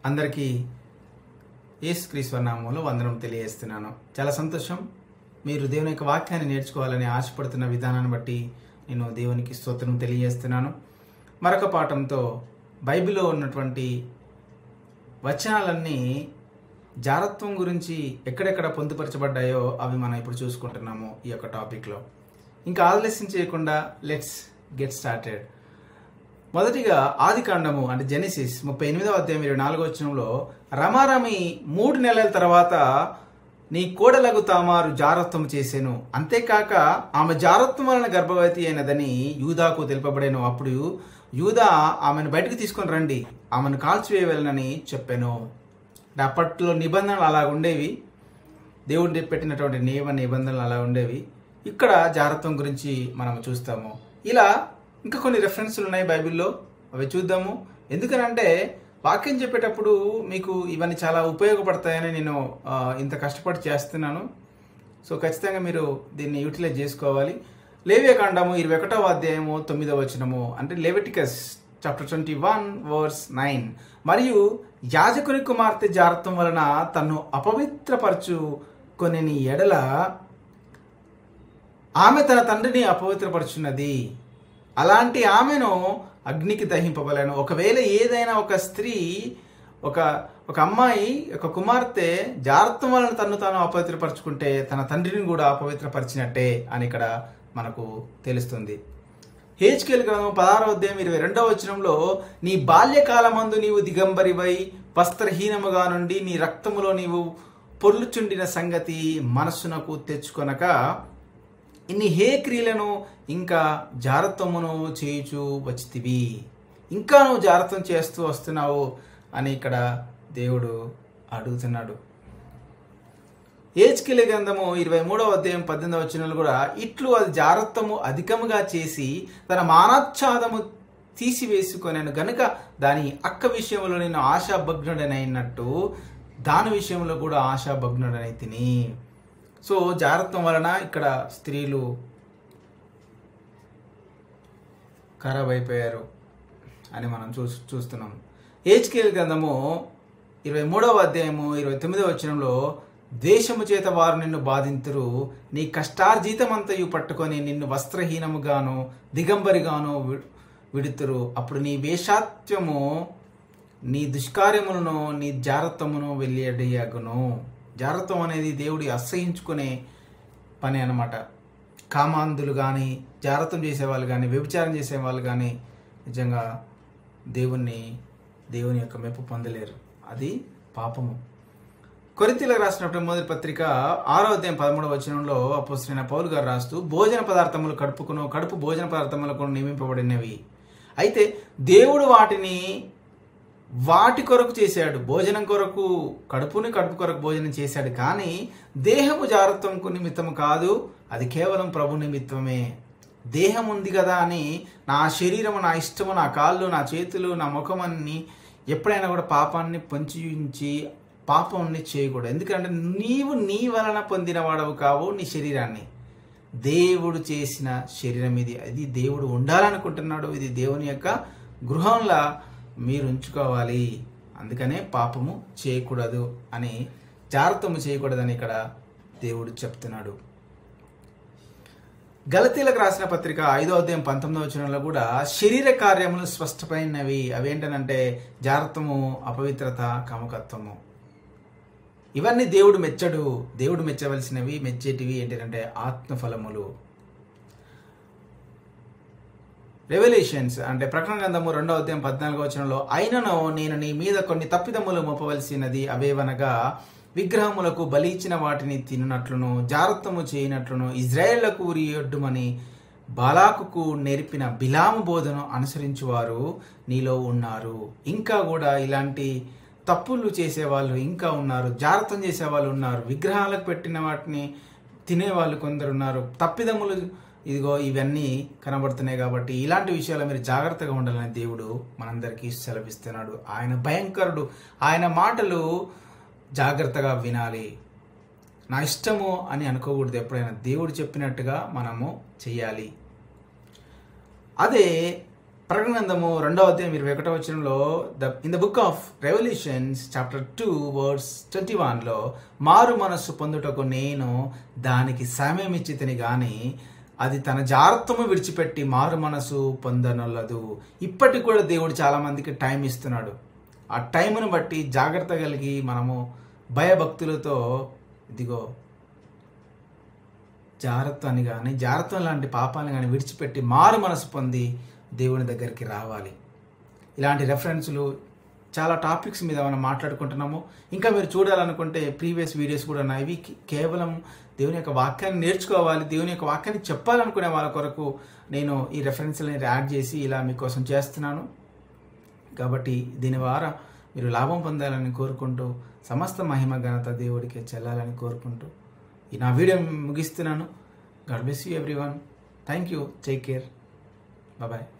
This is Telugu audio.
అందరికీ యేసుక్రీశ్వర నామంలో వందనం తెలియజేస్తున్నాను చాలా సంతోషం మీరు దేవుని యొక్క వాక్యాన్ని నేర్చుకోవాలని ఆశపడుతున్న విధానాన్ని బట్టి నేను దేవునికి స్తోత్రం తెలియజేస్తున్నాను మరొక పాఠంతో బైబిల్లో ఉన్నటువంటి వచనాలన్నీ జారత్వం గురించి ఎక్కడెక్కడ పొందుపరచబడ్డాయో అవి మనం ఇప్పుడు చూసుకుంటున్నాము ఈ యొక్క టాపిక్లో ఇంకా ఆలస్యం చేయకుండా లెట్స్ గెట్ స్టార్టెడ్ మొదటిగా ఆది కాండము అంటే జెనిసిస్ ముప్పై ఎనిమిదవ అధ్యాయం ఇరవై నాలుగో వచనంలో రమారమి మూడు నెలల తర్వాత నీ కోడలకు తామారు జారత్వం చేసెను అంతేకాక ఆమె జారత్వం వలన గర్భవతి అయినదని యూదాకు తెలుపబడేను అప్పుడు యూదా ఆమెను బయటకు తీసుకొని రండి ఆమెను కాల్చివేయవలనని చెప్పాను అంటే అప్పట్లో నిబంధనలు అలా ఉండేవి దేవుడు పెట్టినటువంటి నియమ నిబంధనలు అలా ఉండేవి ఇక్కడ జారత్వం గురించి మనం చూస్తాము ఇలా ఇంకా కొన్ని రెఫరెన్స్లు ఉన్నాయి బైబిల్లో అవి చూద్దాము ఎందుకనంటే వాక్యం చెప్పేటప్పుడు మీకు ఇవన్నీ చాలా ఉపయోగపడతాయని నేను ఆ, ఇంత కష్టపడి చేస్తున్నాను సో ఖచ్చితంగా మీరు దీన్ని యూటిలైజ్ చేసుకోవాలి లేవియ కాండము ఇరవై ఒకటవ అధ్యాయము తొమ్మిదవ వచనము అంటే Leviticus chapter twenty one verse nine మరియు యాజకుని కుమార్తె జారత్వం వలన తన్ను అపవిత్రపరచు కొన్ని ఎడల ఆమె తన తండ్రిని అపవిత్రపరుచున్నది అలాంటి ఆమెను అగ్నికి దహింపబలను ఒకవేళ ఏదైనా ఒక స్త్రీ ఒక ఒక అమ్మాయి ఒక కుమార్తె జారత్వం వలన తను తాను అపవిత్రపరచుకుంటే తన తండ్రిని కూడా అపవిత్రపరిచినట్టే అని ఇక్కడ మనకు తెలుస్తుంది హేచ్కేల్ గ్రంథం పదహారవ అధ్యాయం ఇరవై రెండవ వచనంలో నీ బాల్యకాలమందు నీవు దిగంబరివై వస్త్రహీనముగా నుండి నీ రక్తములో నీవు పొర్లుచుండిన సంగతి మనస్సునకు తెచ్చుకొనక ఇన్ని హే క్రియలను ఇంకా జారత్వమును చేయుచు వచ్చితివి ఇంకా నువ్వు జారత్వం చేస్తూ వస్తున్నావు అని ఇక్కడ దేవుడు అడుగుతున్నాడు ఏజ్కిలి గ్రంథము ఇరవై మూడవ అధ్యాయం పద్దెనిమిదవ వచనాలు కూడా ఇట్లు అది జారత్వము అధికముగా చేసి తన మానాచ్ఛాదము తీసివేసుకొనను గనుక దాని అక్క విషయంలో నేను ఆశాభగ్నుడనైనట్టు దాని విషయంలో కూడా ఆశాభగ్నుడనై తిని సో జారత్వం వలన ఇక్కడ స్త్రీలు ఖరాబ్ అయిపోయారు అని మనం చూ చూస్తున్నాం ఏజ్కేల్ గ్రంథము ఇరవై మూడవ అధ్యాయము ఇరవై తొమ్మిదవ వచనంలో దేశము చేత వారు నిన్ను బాధింతురు నీ కష్టార్జితమంతయు పట్టుకొని నిన్ను వస్త్రహీనముగాను దిగంబరిగాను వి- విడుతురు అప్పుడు నీ వేషాత్వము నీ దుష్కార్యములను నీ జారత్వమును వెళ్ళియడయగును జారత్వం అనేది దేవుడి అసహించుకునే పని అన్నమాట కామాంధులు కానీ జారత్వం చేసేవాళ్ళు కానీ వ్యభిచారం చేసేవాళ్ళు కానీ నిజంగా దేవుణ్ణి దేవుని యొక్క మెప్పు పొందలేరు అది పాపము కొరింతీలకు రాసినప్పుడు మొదటి పత్రిక ఆరో అధ్యాయం పదమూడవ వచనంలో అపోసిన పౌలు గారు రాస్తూ భోజన పదార్థములు కడుపుకును కడుపు భోజన పదార్థములకు నియమింపబడినవి అయితే దేవుడు వాటిని వాటి కొరకు చేశాడు భోజనం కొరకు కడుపుని కడుపు కొరకు భోజనం చేశాడు కానీ దేహము జారత్వంకు నిమిత్తము కాదు అది కేవలం ప్రభు నిమిత్తమే దేహం ఉంది కదా అని నా శరీరము నా ఇష్టము నా కాళ్ళు నా చేతులు నా ముఖం అన్ని ఎప్పుడైనా కూడా పాపాన్ని పొంచి పాపాన్ని చేయకూడదు ఎందుకంటే నీవు నీ వలన పొందిన వాడవు కావు నీ శరీరాన్ని దేవుడు చేసిన శరీరం ఇది అది దేవుడు ఉండాలనుకుంటున్నాడు ఇది దేవుని యొక్క గృహంలా మీరు ఉంచుకోవాలి అందుకనే పాపము చేయకూడదు అని జాగ్రత్తము చేయకూడదని ఇక్కడ దేవుడు చెప్తున్నాడు గలతీలకు రాసిన పత్రిక ఐదో అధ్యాయం పంతొమ్మిదవ వచనంలో కూడా శరీర కార్యములు స్పష్టమైనవి అవేంటనంటే జాగ్రత్తము అపవిత్రత కమకత్వము ఇవన్నీ దేవుడు మెచ్చడు దేవుడు మెచ్చవలసినవి మెచ్చేటివి ఏంటంటే ఆత్మఫలములు రెవల్యూషన్స్ అంటే ప్రకటన గ్రంథము రెండవ అధ్యాయం పద్నాలుగో వచనంలో అయినను నేను నీ మీద కొన్ని తప్పిదములు మోపవలసినది అవేవనగా విగ్రహములకు బలిచ్చిన వాటిని తినునట్లును జారత్వము చేయనట్లును ఇజ్రాయేళ్లకు ఉరియొడ్డుమని బాలాకుకు నేర్పిన బిలాము బోధను అనుసరించువారు నీలో ఉన్నారు ఇంకా కూడా ఇలాంటి తప్పులు చేసేవాళ్ళు ఇంకా ఉన్నారు జాగ్రత్తం చేసేవాళ్ళు ఉన్నారు విగ్రహాలకు పెట్టిన వాటిని తినేవాళ్ళు కొందరు ఉన్నారు తప్పిదములు ఇదిగో ఇవన్నీ కనబడుతున్నాయి కాబట్టి ఇలాంటి విషయాలు మీరు జాగ్రత్తగా ఉండాలని దేవుడు మనందరికీ సెలవిస్తున్నాడు ఆయన భయంకరుడు ఆయన మాటలు జాగ్రత్తగా వినాలి నా ఇష్టము అని అనుకోకూడదు ఎప్పుడైనా దేవుడు చెప్పినట్టుగా మనము చెయ్యాలి అదే ప్రకటనందము రెండవ అధ్యాయం ఇరవై ఒకటో వచనంలో the in the book of Revelations chapter two words twenty వన్లో మారు మనస్సు పొందుటకు నేను దానికి సమయం ఇచ్చితిని గాని అది తన జాగ్రత్తము విడిచిపెట్టి మారు మనసు పొందనొల్లదు ఇప్పటికి కూడా దేవుడు చాలా మందికి టైం ఇస్తున్నాడు ఆ టైంను బట్టి జాగ్రత్త కలిగి మనము భయభక్తులతో ఇదిగో జాగ్రత్తని కానీ జాగ్రత్త లాంటి పాపాలను కానీ విడిచిపెట్టి మారు మనసు పొంది దేవుని దగ్గరికి రావాలి ఇలాంటి రెఫరెన్స్లు చాలా టాపిక్స్ మీద మనం మాట్లాడుకుంటున్నాము ఇంకా మీరు చూడాలనుకుంటే ప్రీవియస్ వీడియోస్ కూడా ఉన్నాయి ఇవి కేవలం దేవుని యొక్క వాక్యాన్ని నేర్చుకోవాలి దేవుని యొక్క వాక్యాన్ని చెప్పాలనుకునే వాళ్ళ కొరకు నేను ఈ రెఫరెన్స్లని యాడ్ చేసి ఇలా మీకోసం చేస్తున్నాను కాబట్టి దీని ద్వారా మీరు లాభం పొందాలని కోరుకుంటూ సమస్త మహిమ ఘనత దేవుడికి చెల్లాలని కోరుకుంటూ ఈ నా వీడియో ముగిస్తున్నాను God bless you everyone thank you take care bye